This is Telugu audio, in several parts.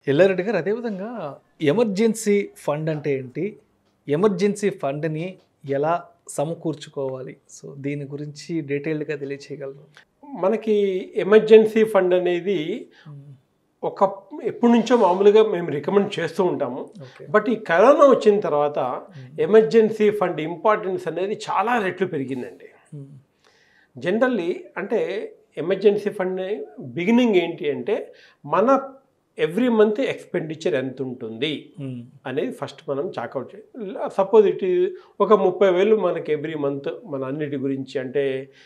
ఎల్లారెడ్డి గారు అదేవిధంగా ఎమర్జెన్సీ ఫండ్ అంటే ఏంటి ఎమర్జెన్సీ ఫండ్ని ఎలా సమకూర్చుకోవాలి సో దీని గురించి డీటెయిల్డ్గా తెలియచేయగలరు మనకి ఎమర్జెన్సీ ఫండ్ అనేది ఒక ఎప్పటి నుంచో మామూలుగా మేము రికమెండ్ చేస్తూ ఉంటాము ఓకే బట్ ఈ కరోనా వచ్చిన తర్వాత ఎమర్జెన్సీ ఫండ్ ఇంపార్టెన్స్ అనేది చాలా రెట్లు పెరిగిందండి జనరల్లీ అంటే ఎమర్జెన్సీ ఫండ్ బిగినింగ్ ఏంటి అంటే మన ఎవ్రీ మంత్ ఎక్స్పెండిచర్ ఎంత ఉంటుంది అనేది ఫస్ట్ మనం చాకౌట్ చేయాలి సపోజ్ ఇట్ ఒక ముప్పై వేలు మనకి ఎవ్రీ మంత్ మన అన్నిటి గురించి అంటే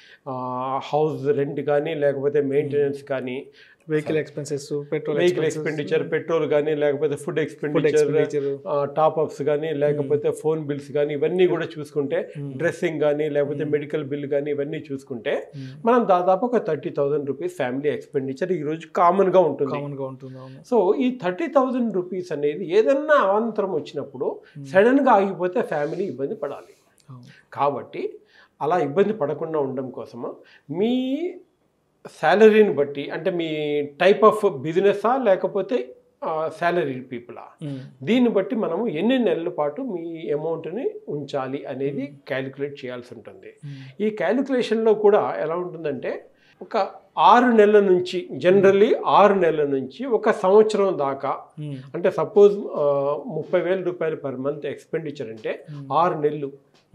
హౌస్ రెంట్ కానీ లేకపోతే మెయింటెనెన్స్ కానీ vehicle expenses petrol vehicle expenditure petrol కానీ లేకపోతే food food expenditure expenditure top ups కానీ లేకపోతే ఫోన్ బిల్స్ కానీ ఇవన్నీ కూడా చూసుకుంటే డ్రెస్సింగ్ కానీ లేకపోతే మెడికల్ బిల్ కానీ ఇవన్నీ చూసుకుంటే మనం దాదాపు ఒక thirty thousand rupees family expenditure ఈరోజు కామన్గా ఉంటుంది కామన్గా ఉంటుంది అవును సో ఈ థర్టీ థౌజండ్ రూపీస్ అనేది ఏదన్నా అవాంతరం వచ్చినప్పుడు సడన్గా ఆగిపోతే ఫ్యామిలీ ఇబ్బంది పడాలి అవును కాబట్టి అలా ఇబ్బంది పడకుండా ఉండడం కోసము మీ శాలరీని బట్టి అంటే మీ టైప్ ఆఫ్ బిజినెస్సా లేకపోతే శాలరీ పీపులా దీన్ని బట్టి మనము ఎన్ని నెలల పాటు మీ అమౌంట్ని ఉంచాలి అనేది క్యాలిక్యులేట్ చేయాల్సి ఉంటుంది ఈ క్యాలిక్యులేషన్లో కూడా ఎలా ఉంటుందంటే ఒక ఆరు నెలల నుంచి జనరల్లీ ఆరు నెలల నుంచి ఒక సంవత్సరం దాకా అంటే సపోజ్ ముప్పై వేల రూపాయలు పర్ మంత్ ఎక్స్పెండిచర్ అంటే ఆరు నెలలు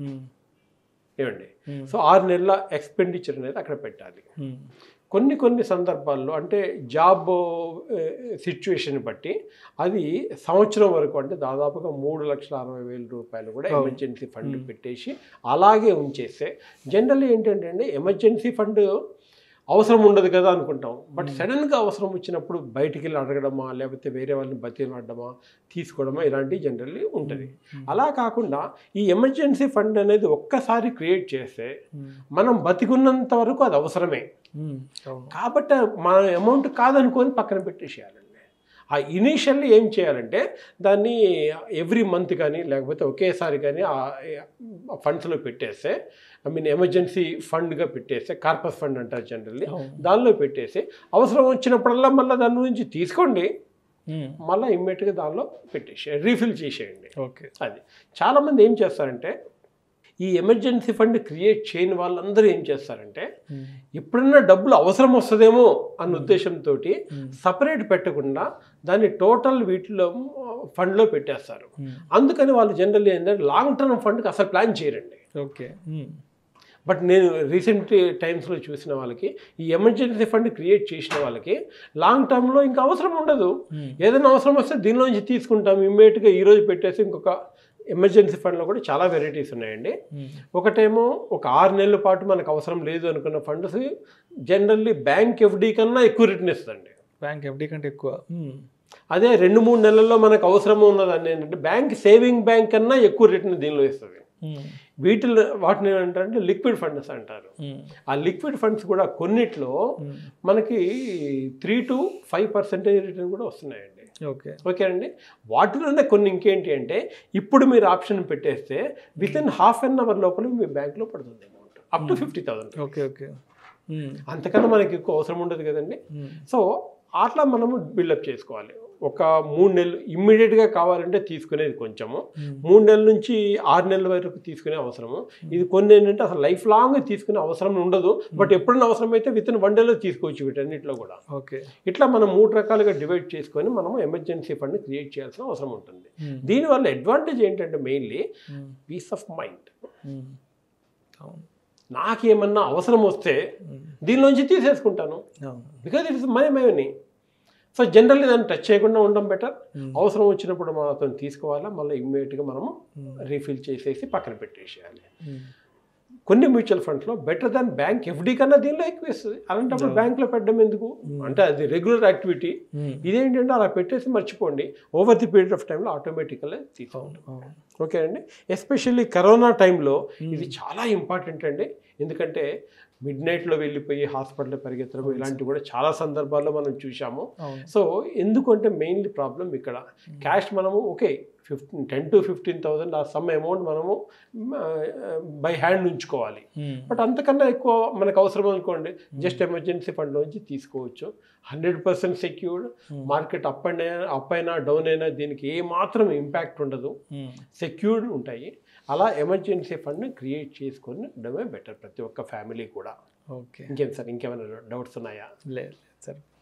ఏమండి సో ఆరు నెలల ఎక్స్పెండిచర్ అనేది అక్కడ పెట్టాలి కొన్ని కొన్ని సందర్భాల్లో అంటే జాబ్ సిచ్యువేషన్ బట్టి అది సంవత్సరం వరకు అంటే దాదాపుగా మూడు లక్షల అరవై వేల రూపాయలు కూడా అవును. ఎమర్జెన్సీ ఫండ్ పెట్టేసి అలాగే ఉంచేస్తే జనరల్లీ ఏంటంటే అండి ఎమర్జెన్సీ ఫండ్ అవసరం ఉండదు కదా అనుకుంటాం బట్ సడన్గా అవసరం వచ్చినప్పుడు బయటికి వెళ్ళి అడగడమా లేకపోతే వేరే వాళ్ళని బతిలాడమా తీసుకోవడమా ఇలాంటివి జనరల్లీ ఉంటుంది అలా కాకుండా ఈ ఎమర్జెన్సీ ఫండ్ అనేది ఒక్కసారి క్రియేట్ చేస్తే మనం బతికున్నంత వరకు అది అవసరమే అవును కాబట్టి మన అమౌంట్ కాదనుకొని పక్కన పెట్టేసేయాలండి ఆ ఇనీషియల్లీ ఏం చేయాలంటే దాన్ని ఎవ్రీ మంత్ కానీ లేకపోతే ఒకేసారి కానీ ఆ ఫండ్స్లో పెట్టేస్తే ఐ మీన్ ఎమర్జెన్సీ ఫండ్గా పెట్టేస్తే కార్పస్ ఫండ్ అంటారు జనరల్లీ అవును దానిలో పెట్టేసి అవసరం వచ్చినప్పుడల్లా మళ్ళీ దాని నుంచి తీసుకోండి ఉమ్. మళ్ళీ ఇమ్మీడియట్గా దానిలో పెట్టేసి రీఫిల్ చేసేయండి ఓకే అది చాలామంది ఏం చేస్తారంటే ఈ ఎమర్జెన్సీ ఫండ్ క్రియేట్ చేయని వాళ్ళందరూ ఏం చేస్తారంటే ఉమ్. ఎప్పుడన్నా డబ్బులు అవసరం వస్తుందేమో అన్న ఉద్దేశంతో ఉమ్. సపరేట్ పెట్టకుండా దాన్ని టోటల్ వీటిలో ఫండ్లో పెట్టేస్తారు ఉమ్. అందుకని వాళ్ళు జనరల్లీ ఏంటంటే లాంగ్ టర్మ్ ఫండ్కి అసలు ప్లాన్ చేయరండి ఓకే ఉమ్. బట్ నేను రీసెంట్ టైమ్స్లో చూసిన వాళ్ళకి ఈ ఎమర్జెన్సీ ఫండ్ క్రియేట్ చేసిన వాళ్ళకి లాంగ్ టర్మ్లో ఇంకా అవసరం ఉండదు ఉమ్. ఏదైనా అవసరం వస్తే దీనిలోంచి తీసుకుంటాం ఇమ్మీడియట్గా ఈరోజు పెట్టేసి ఇంకొక ఎమర్జెన్సీ ఫండ్లో కూడా చాలా వెరైటీస్ ఉన్నాయండి ఉమ్. ఒకటేమో ఒక ఆరు నెలల పాటు మనకు అవసరం లేదు అనుకున్న ఫండ్స్ జనరల్లీ బ్యాంక్ ఎఫ్డి కన్నా ఎక్కువ రిటర్న్ ఇస్తుందండి బ్యాంక్ ఎఫ్డి కంటే ఎక్కువ ఉమ్. అదే రెండు మూడు నెలల్లో మనకు అవసరం ఉన్నదని ఏంటంటే బ్యాంక్ సేవింగ్ బ్యాంక్ కన్నా ఎక్కువ రిటర్న్ దీనిలో ఇస్తుంది ఉమ్. వీటిలో వాటిని ఏమంటారంటే లిక్విడ్ ఫండ్స్ అంటారు ఉమ్. ఆ లిక్విడ్ ఫండ్స్ కూడా కొన్నిట్లో ఉమ్. మనకి three to five percentage return కూడా వస్తున్నాయండి ఓకే ఓకే అండి వాటిలోనే కొన్ని ఇంకేంటి అంటే ఇప్పుడు మీరు ఆప్షన్ పెట్టేస్తే within half an hour లోపల మీ బ్యాంక్లో పడుతుంది amount up to fifty thousand okay okay um. అంతకన్నా మనకి ఎక్కువ అవసరం ఉండదు కదండి ఉమ్. సో అట్లా మనము బిల్డప్ చేసుకోవాలి ఒక మూడు నెలలు ఇమ్మీడియట్గా కావాలంటే తీసుకునేది కొంచెము ఉమ్. మూడు నెలల నుంచి ఆరు నెలల వరకు తీసుకునే అవసరము ఇది కొన్ని ఏంటంటే అసలు లైఫ్ లాంగ్ తీసుకునే అవసరం ఉండదు బట్ ఎప్పుడైనా అవసరమైతే విత్ ఇన్ వన్ డేలో తీసుకోవచ్చు వీటన్నిటిలో కూడా ఓకే ఇట్లా మనం మూడు రకాలుగా డివైడ్ చేసుకొని మనము ఎమర్జెన్సీ ఫండ్ క్రియేట్ చేయాల్సిన అవసరం ఉంటుంది ఉమ్. దీనివల్ల అడ్వాంటేజ్ ఏంటంటే mainly um. Peace of mind um. అవును నాకేమన్నా అవసరం వస్తే ఉమ్. దీనిలోంచి తీసేసుకుంటాను అవును because it is my money so generally దాన్ని టచ్ చేయకుండా ఉండడం బెటర్ ఉమ్. అవసరం వచ్చినప్పుడు మాత్రం తీసుకోవాలా మళ్ళీ ఇమ్మీడియట్గా మనము ఉమ్. రీఫిల్ చేసేసి పక్కన పెట్టేసేయాలి ఉమ్. కొన్ని మ్యూచువల్ ఫండ్స్లో బెటర్ దాన్ బ్యాంక్ ఎఫ్డి కన్నా దీనిలో ఎక్కువ ఇస్తుంది అలాంటప్పుడు బ్యాంక్లో పెట్టడం ఎందుకు అంటే అది రెగ్యులర్ యాక్టివిటీ ఉమ్. ఇదేంటంటే అలా పెట్టేసి మర్చిపోండి ఓవర్ ది పీరియడ్ ఆఫ్ టైంలో ఆటోమేటిక్గా తీసుకోండి అవును అవును ఓకే అండి ఎస్పెషల్లీ కరోనా టైంలో ఇది చాలా ఇంపార్టెంట్ అండి ఎందుకంటే మిడ్ నైట్లో వెళ్ళిపోయి హాస్పిటల్ పరిగెత్తడం ఇలాంటివి కూడా చాలా సందర్భాల్లో మనం చూసాము అవును సో ఎందుకంటే మెయిన్లీ ప్రాబ్లం ఇక్కడ క్యాష్ మనము okay fifteen ten to fifteen thousand ఆ సమ్ అమౌంట్ మనము బై హ్యాండ్ ఉంచుకోవాలి ఉమ్. బట్ అంతకన్నా ఎక్కువ మనకు అవసరం అనుకోండి జస్ట్ ఎమర్జెన్సీ ఫండ్ నుంచి తీసుకోవచ్చు hundred percent secured Hmm. Market up and up అయినా డౌన్ అయినా దీనికి ఏ మాత్రం ఇంపాక్ట్ ఉండదు ఉమ్. సెక్యూర్డ్ ఉంటాయి అలా ఎమర్జెన్సీ ఫండ్ క్రియేట్ చేసుకొని ఉండడమే బెటర్ ప్రతి ఒక్క ఫ్యామిలీ కూడా ఓకే ఇంకేం సార్ ఇంకేమైనా డౌట్స్ ఉన్నాయా లేదు లేదు సార్